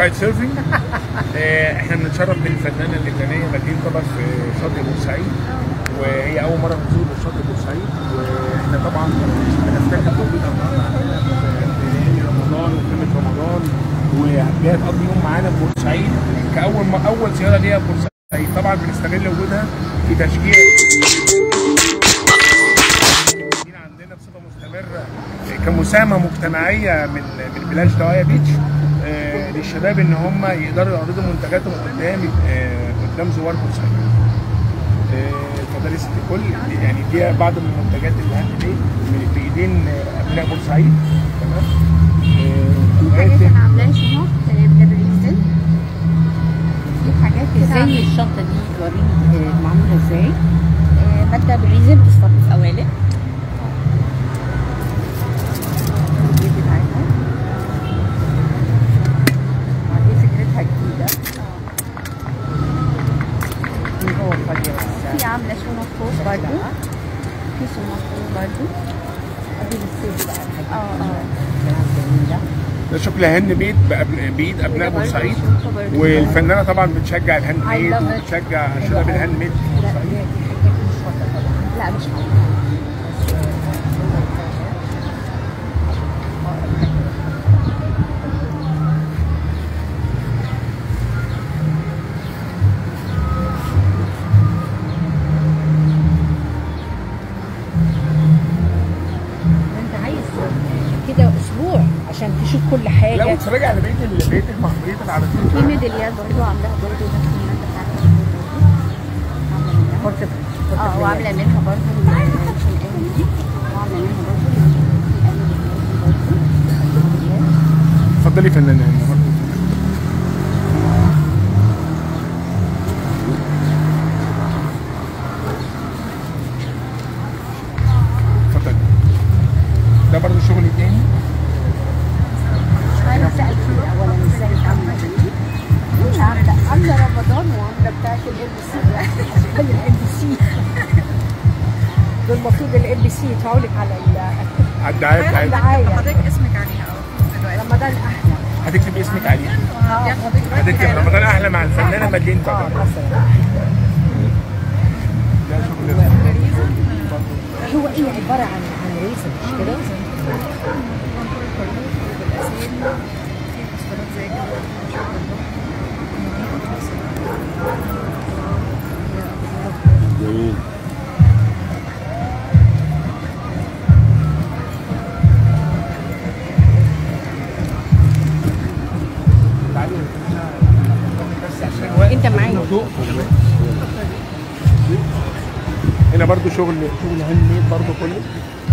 كايت سيرفنج آه، احنا بنتشرف بالفنانه اللبنانيه نادين طبعا في شاطئ بورسعيد وهي اول مره نزور شاطئ بورسعيد واحنا طبعا بنفتكر وجودها النهارده عندنا في في ليالي رمضان وقمه رمضان وجايه تقضي يوم معانا في بورسعيد كاول ما اول زياره ليها في بورسعيد طبعا بنستغل وجودها في تشجيع الموجودين عندنا بصفه مستمره كمساهمه مجتمعيه من من بلاش دوايا بيتش آه، للشباب ان هم يقدروا يعرضوا منتجاتهم قدام آه، قدام زوار بورسعيد. آه، اتفضلي يا ست الكل يعني دي بعض من المنتجات اللي هاند ميد من بايدين آه، ابناء بورسعيد تمام في حاجات انا عاملاها شنط بالريزن في حاجات كده زي الشنطه دي وريني آه، معموله ازاي آه، مادة بالريزن بتصفى في قوالب دي بتاعتها دي فكرتها جديده من جوه فاضيه في بس عاملة شنط فوق برضو في شنط فوق برضو دي السيف بقى الحاجات اه اه كلام جميل ده ده شكل هاند ميد بأب- بايد ابناء وده برضو بورسعيد شنطة برضو. والفنانه طبعا بتشجع الهاند I ميد love it. وبتشجع شباب الهاند ميد في لا بورسعيد دي دي حاجات مش واضحه طبعا لا مش عارفة بس آه، هو الفاشن. انت عايز كده اسبوع عشان تشوف كل لا حاجه واتفرجي على بقيه ال- بقيه المحموديات في العربيه ميداليات برضو عاملاها برضو نفس المادة بتاعتها بورت اه وعاملة منها برضو القالب دي وعاملة منها برضو القالب برضو اتفضلي يا فنانه هنا برضه. اتفضلي ده برضه شغل تاني انا سالت اولا ازاي عامله دي عامله عامله رمضان وعامله بتاعت الام بي سي الام بي سي دول المفروض الام بي سي يدفعوا لك على ال- على الدعايه بتاعتها الدعايه حضرتك اسمك عليها اهو دلوقتي رمضان احلى هتكتب اسمك عليها اه هتكتب رمضان احلى مع الفنانه مدين اه طبعا مثلا ده شغل هو ايه عباره عن عن ريزن مش كده؟ جميل بس عشان الوقت انت معايا هنا برضو شغل شغل هاند ميد برضو كله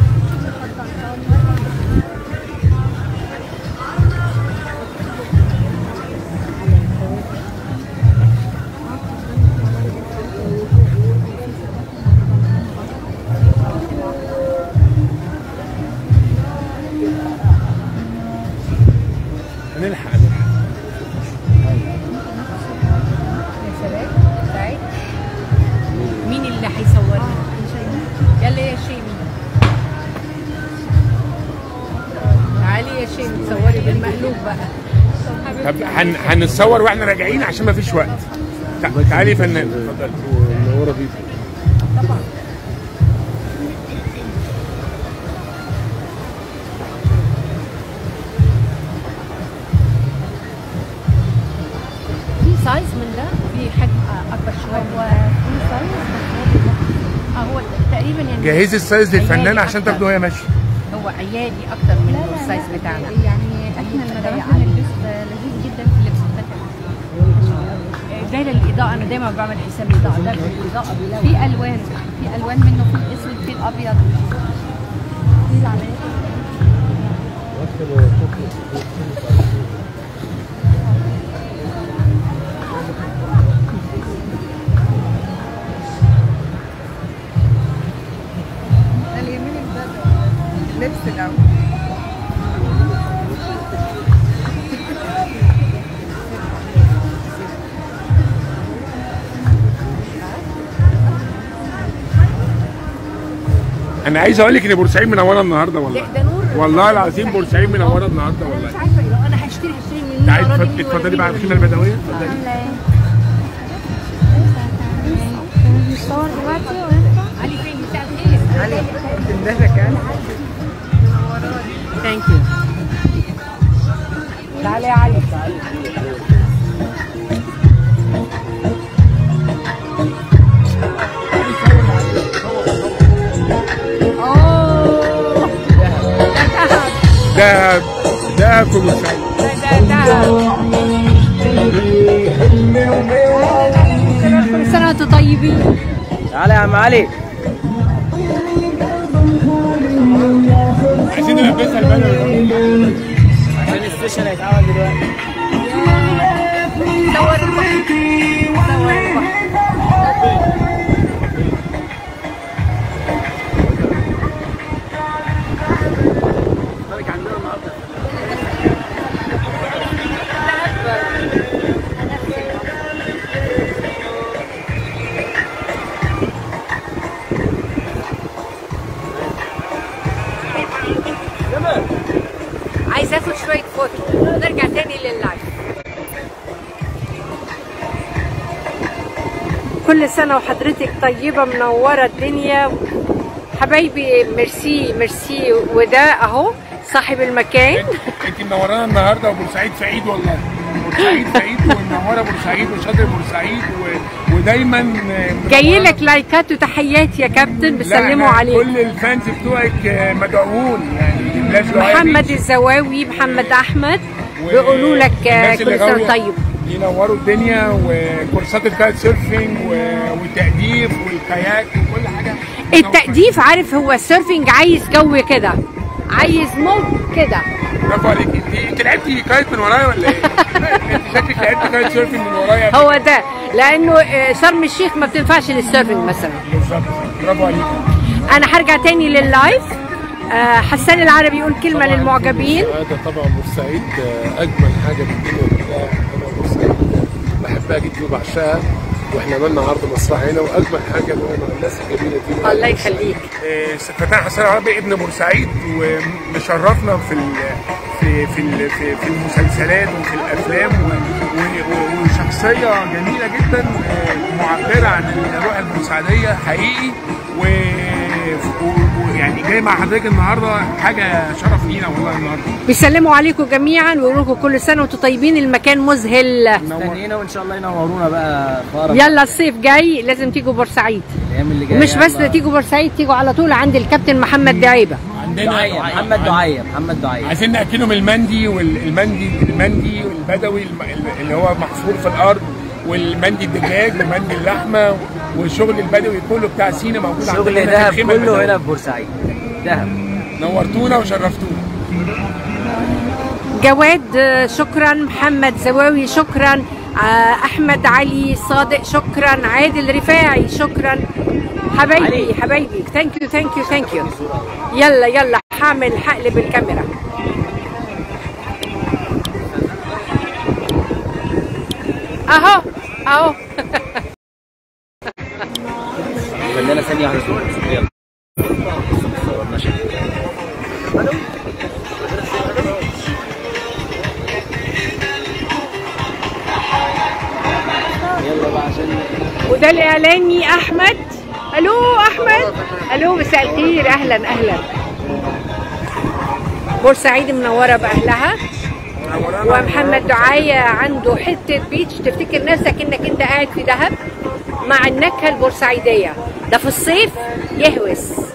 هنلحق هنلحق يا سلام سعيد مين اللي هيصورني؟ يلا يا شيمي تعالي يا شيمي تصوري بالمقلوب بقى طب هن... هنتصور واحنا راجعين عشان ما فيش وقت تع- تعالي يا فنان اتفضلي منوره بيك طبعا في سايز من ده في حجم اكبر شويه هو في سايز اه هو تقريبا يعني جهزي السايز للفنان عيالي عشان أكتر. تاخده وهي ماشيه هو عيالي اكتر من السايز بتاعنا يعني احنا المدارس بنلبس لذيذ جدا في اللبس بتاعنا ده للاضاءه انا دايما بعمل حساب الاضاءه ده الاضاءه بيلون في الوان في الوان منه في الاسود في الابيض في العمليات ده اللي يهمني ده اللبس الاول انا عايز اقول لك ان بورسعيد منوره النهارده والله ده نور والله العظيم بورسعيد منوره النهارده انا والله مش عارفه لو انا هشتري هشتري من تعالي اتفضلي اتفضلي بقى الخيمه البدويه اتفضلي عامله ايه؟ مصور دلوقتي ولا علي فين مساء الخير علي تندهلك يعني ثانك يو تعالي يا علي اوه ده ده في بورسعيد ده ده كل سنه وانتم طيبين تعالى يا عم علي عايزين نلبسها البدوي عشان السيشن هيتعمل دلوقتي عايز اخد شويه فوتو نرجع تاني لللايف كل سنه وحضرتك طيبه منوره الدنيا حبايبي ميرسي ميرسي وده اهو صاحب المكان انت منورانا النهارده وبورسعيد في عيد والله بورسعيد في عيد ومنوره بورسعيد وشاطر بورسعيد و... ودايما منورة. جاي لك لايكات وتحيات يا كابتن لا، بيسلموا احنا عليك كل الفانز بتوعك مدعوون يعني الناس محمد الزواوي محمد احمد بيقولوا لك كل سنه وأنت طيب ينوروا الدنيا وكورسات الكايت سيرفنج و- والتأديف والكاياك وكل حاجه التأديف عارف هو السيرفنج عايز جو كده عايز موج كده برافو عليك انت انت لعبتي كايت من ورايا ولا ايه؟ انت شكلك لعبتي كايت سيرفنج من ورايا هو ده لانه آه، شرم الشيخ ما بتنفعش للسيرفنج مثلا بالظبط برافو عليك انا هرجع تاني لللايف آه، حسان العربي يقول كلمه للمعجبين هذا طبعا بورسعيد آه، اجمل حاجه في الدنيا كلها انا بورسعيد آه، بحبها جدا وبعشقها واحنا عملنا عرض مسرح هنا واجمل حاجه ان انا مع الناس الجميله دي الله يخليك آه، فتاح حسن العربي ابن بورسعيد ومشرفنا في ال في في ال في, في المسلسلات وفي الافلام و- و- و- وشخصيه جميله جدا آه، معبره عن الروح البورسعيديه حقيقي و- و- ويعني جاي مع حضرتك النهارده حاجه شرف لينا والله النهارده بيسلموا عليكم جميعا ويقولوا لكم كل سنه وانتم طيبين المكان مذهل استنينا وان شاء الله ينورونا بقى في اقرب يلا الصيف جاي لازم تيجوا بورسعيد الايام اللي جايه مش بس يلا. تيجوا بورسعيد تيجوا على طول عند الكابتن محمد دعيبه دعية محمد دعية محمد دعية عايزين ناكلهم المندي والمندي المندي والبدوي الم- اللي هو محفور في الارض والمندي الدجاج ومندي اللحمه والشغل البدوي كله بتاع سينا موجود شغل عندنا هنا في دهب الخيمة كله البدوية. هنا في بورسعيد دهب نورتونا وشرفتونا جواد آه، شكرا محمد زواوي شكرا آه، احمد علي صادق شكرا عادل رفاعي شكرا حبايبي علي. حبايبي ثانك يو ثانك يو ثانك يو يلا يلا هعمل هقلب الكاميرا اهو اهو خلينا ثانية واحدة صورة يلا صورنا شكل. يلا بقى عشان وده الاعلامي احمد الو احمد الو مساء الخير اهلا اهلا بورسعيد منوره باهلها ومحمد دعاية عنده حتة بيتش تفتكر نفسك انك انت قاعد في دهب مع النكهة البورسعيدية ده في الصيف يهوس